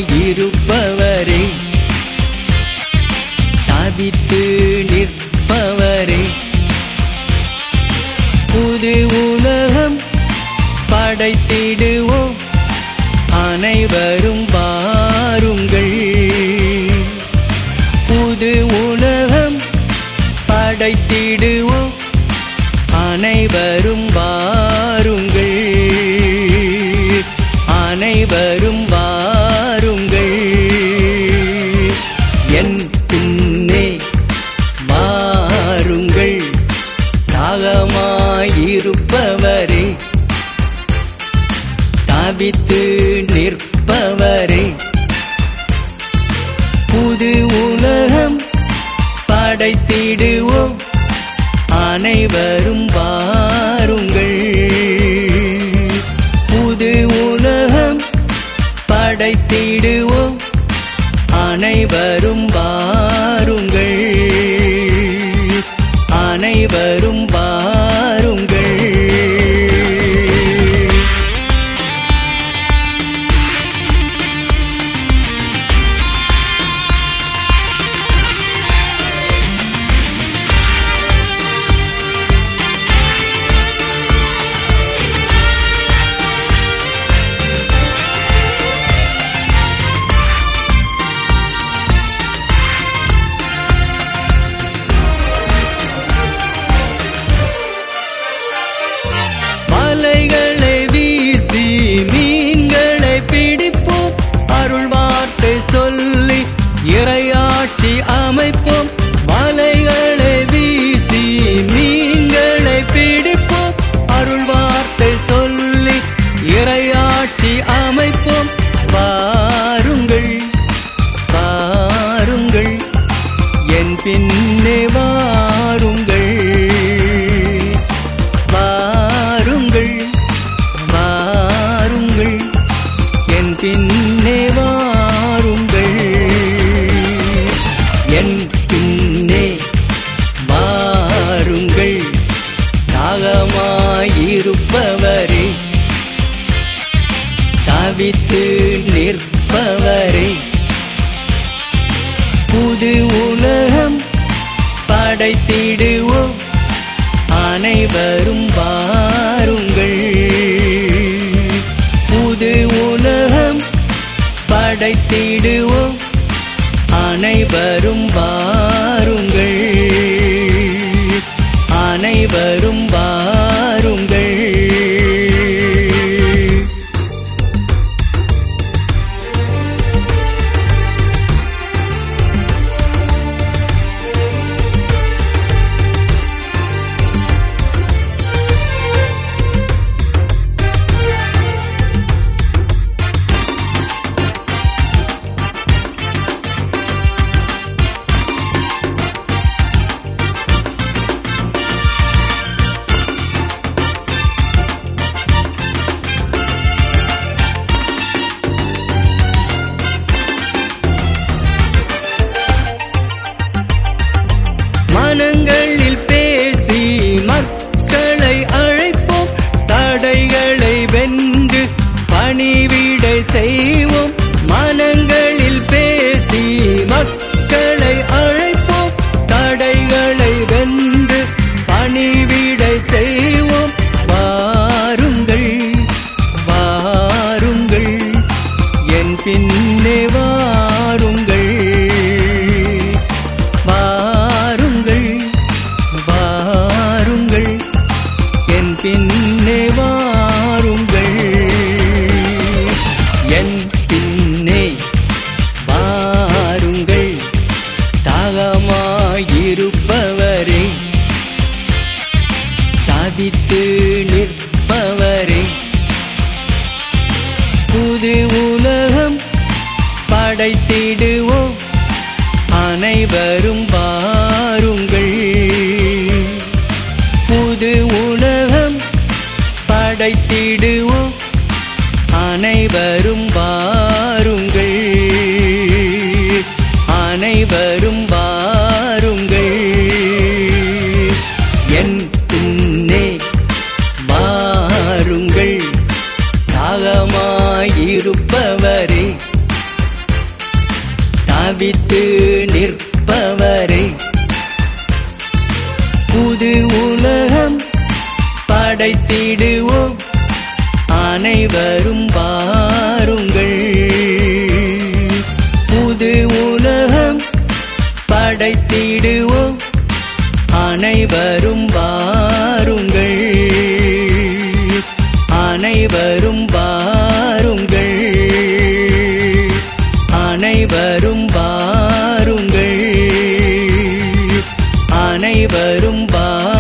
தாகமாயிருப்பவரே தவித்து நிற்பவரே புது உலகம் படைத்திடுவோம் அனைவரும் வாருங்கள் புது உலகம் படைத்திடுவோம் அனைவரும் வாருங்கள் அனைவரும் வாருங்கள் என் பின்னே வாருங்கள் தாகமாயிருப்பவரே தவித்து நிற்பவரே புது உலகம் படைத்திடுவோம் அனைவரும் வாருங்கள் புது உலகம் படைத்திடுவோம் அனைவரும் வாருங்கள் அனைவரும் வாருங்கள் மலைகளை வீசி மீன்களை பிடிப்போம் அருள் வார்த்தை சொல்லி இரையாட்சி அமைப்போம் மலைகளை வீசி மீன்களை பிடிப்போம் அருள் வார்த்தை சொல்லி இரையாட்சி அமைப்போம் வாருங்கள் வாருங்கள் என் பின்னே வாருங்கள் வாருங்கள் வாருங்கள் என் பின்னே வாருங்கள் என் பின்னே வாருங்கள் தாகமாயிருப்பவரே தவித்து நிற்பவரே புது உலகம் படைத்திடுவோம் அனைவரும் வாருங்கள் புது உலகம் படைத்திடுவோம் அனைவரும் வாருங்கள் அனைவரும் வாருங்கள் மனங்களில் பேசி மக்களை அழைப்போம் தடைகளை வென்று பணிவிடை செய்வோம் மனங்களில் பேசி மக்களை அழைப்போம் தடைகளை வென்று பணிவிடை செய்வோம் வாருங்கள் வாருங்கள் என் பின்னே வாருங்கள் வாருங்கள் வாருங்கள் என் பின்னே வாருங்கள் என் பின்னே வாருங்கள் தாகமாயிருப்பவரே தவித்து நிற்பவரே புது உலகம் படைத்திடுவோம் அனைவரும் வாருங்கள் புது உலகம் படைத்திடுவோம் அனைவரும் வாருங்கள் அனைவரும் வாருங்கள் என் பின்னே வாருங்கள் தாகமாயிருப்பவரே தவித்து நிற்பவரை புது உலகம் படைத்திடுவோம் அனைவரும் வாருங்கள் புது உலகம் படைத்திடுவோம் அனைவரும் வாருங்கள் அனைவரும் வாருங்கள் அனைவரும் வாருங்கள் அனைவரும் வாருங்கள்